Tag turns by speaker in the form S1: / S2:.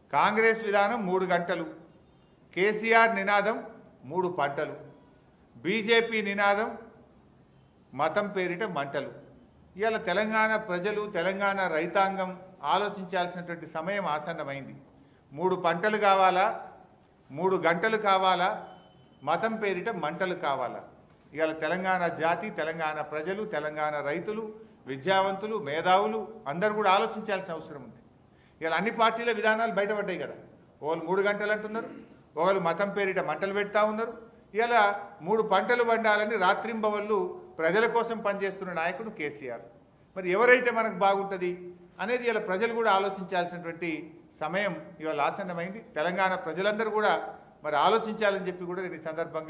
S1: కాంగ్రెస్ విధానం మూడు గంటలు కేసీఆర్ నినాదం మూడు పంటలు బీజేపీ నినాదం మతం పేరిట మంటలు ఇవాళ తెలంగాణ ప్రజలు తెలంగాణ రైతాంగం ఆలోచించాల్సినటువంటి సమయం ఆసన్నమైంది మూడు పంటలు కావాలా మూడు గంటలు కావాలా మతం పేరిట మంటలు కావాలా ఇవాళ తెలంగాణ జాతి తెలంగాణ ప్రజలు తెలంగాణ రైతులు విద్యావంతులు మేధావులు అందరూ కూడా ఆలోచించాల్సిన అవసరం ఉంది ఇవాళ అన్ని పార్టీల విధానాలు బయటపడ్డాయి కదా ఒకళ్ళు మూడు గంటలు అంటున్నారు ఒకళ్ళు మతం పేరిట మంటలు పెడతా ఉన్నారు ఇలా మూడు పంటలు పండాలని రాత్రింబవళ్ళు ప్రజల కోసం పనిచేస్తున్న నాయకుడు కేసీఆర్ మరి ఎవరైతే మనకు బాగుంటుంది అనేది ఇలా ప్రజలు కూడా ఆలోచించాల్సినటువంటి సమయం ఇవాళ ఆసన్నమైంది తెలంగాణ ప్రజలందరూ కూడా మరి ఆలోచించాలని చెప్పి కూడా నేను ఈ సందర్భంగా